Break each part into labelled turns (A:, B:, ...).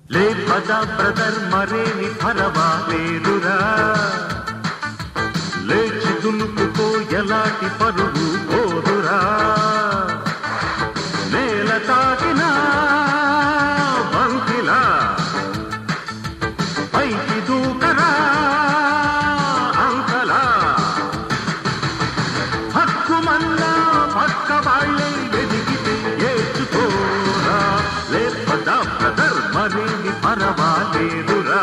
A: లే పద బ్రదర్ మరేని పరవాలేదురా లేచి దులుపుకో ఎలాంటి పరుగు పోదురా నేల తాకిన బంతిలా పైకి దూకరా అంకలా హక్కుమన్నా పక్క వాళ్ళే వెదిగితే ఏడ్చుకోరా లేపద బ్రదర్ మరేమి పరవాలేదురా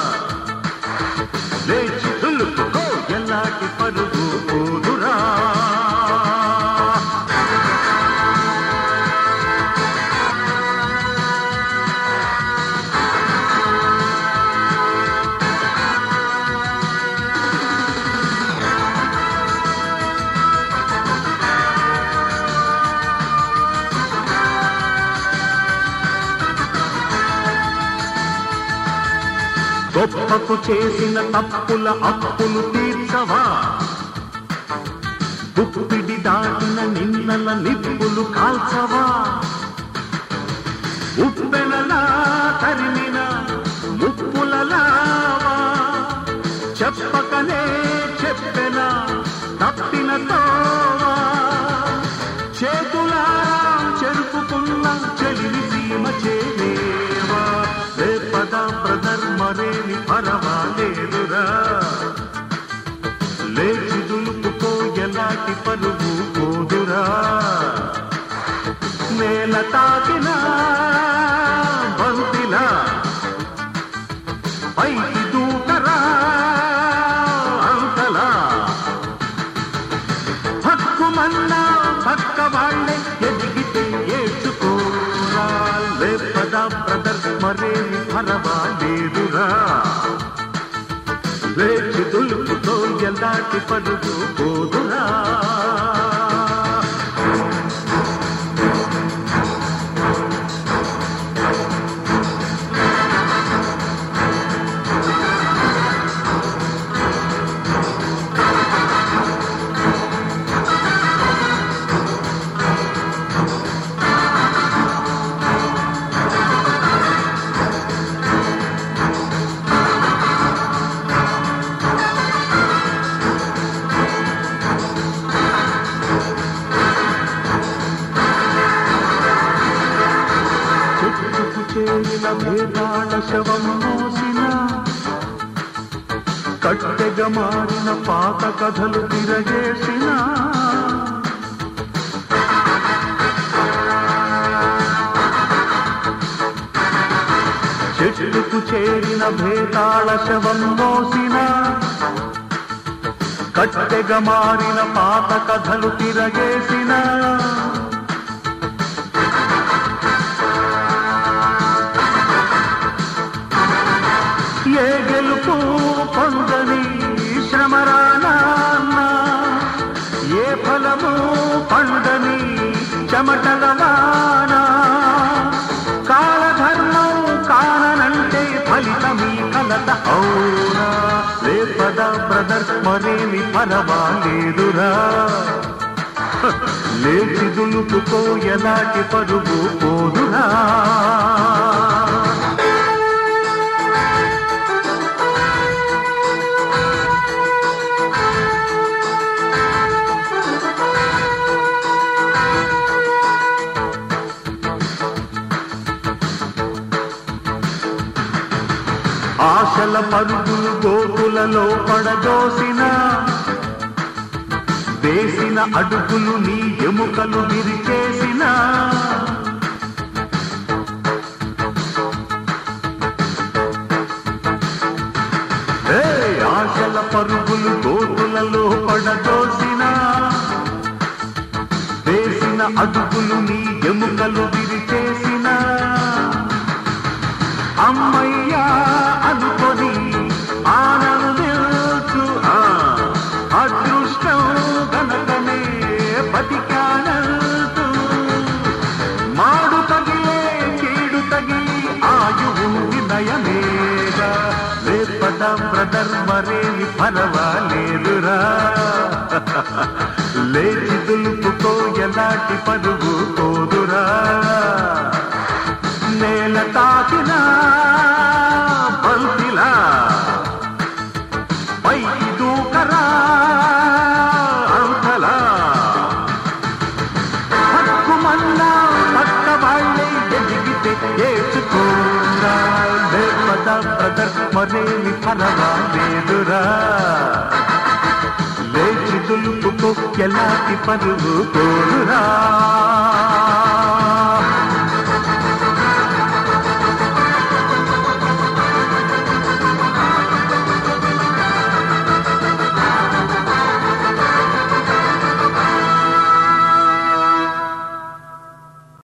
A: లేచి దులుపుకో ఎలాంటి పరుగు పోదురా గొప్పకు చేసిన తప్పుల అప్పులు తీర్చవా గుప్పిడి దాటిన నిన్నల నిప్పులు కాల్చవా ఉప్పెనలా తరిమిన ముప్పులలావా చెప్పకనే చెప్పెన తప్పిన తోవా చేతులారా చెరుపుకున్న చెలిమి సీమ చేరేవా రేపద బ్రదర్ మరేమి పరవాలేదురా లేచి దులుపుకో ఎలాంటి పరుగు పోదురా నేల తాకిన బంతిలా పైకి దూకరా అంతలా హక్కుమన్నా పక్క వాళ్ళే ఎదిగితే ఏడ్చుకోరా లేపద బ్రదర్ మరేమి పరవాలేదురా లేచి దులుపుతో ఎలాంటి పరుగు పోదురా చెట్టుకు చేరిన భేదాల శవం మోసిన కట్టెగా మారిన పాత కథలు తిరగేసిన చెట్టుకు చేరిన భేతాళ శవం మోసిన కట్టెగా మారిన పాత కథలు తిరగేసిన ఏ గెలుపు పొందని శ్రమరానా ఏ ఫలము పండని చెమటల వాన కాలధర్మం కాననంటే ఫలితమీ కలత అవునా లేపద బ్రదర్ మరేమి పరవాలేదురా లేచి దులుపుకో ఎలాంటి పరుగు పోదురా ఆశల పరుగులు గోకులలో పడదోసిన వేసిన అడుగులు నీ ఎముకలు విరిచేసిన ఏ ఆశల పరుగులు గోకులలో పడదోసిన వేసిన అడుగులు నీ ఎముకలు విరిచేసిన అమ్మయ్యా అనుకొని ఆనందించు ఆ, అదృష్టం గనకనే బతికానంటూ మాడు తగిలే కీడు తగిలి ఆయువు వినయమేగా లేపద బ్రదర్ మరేమి పర్వాలేదురా లేచి దులుపుకో ఎలాంటి పరుగు పోదురా నేల తాకినా అన్నా పక్క వాళ్ళే ఎదిగితే ఏసుకోరా పద బ్రదర్ మరేమి పరవాలేదురా లేచి దులుపుకో ఎలాంటి పరుగు కోరురా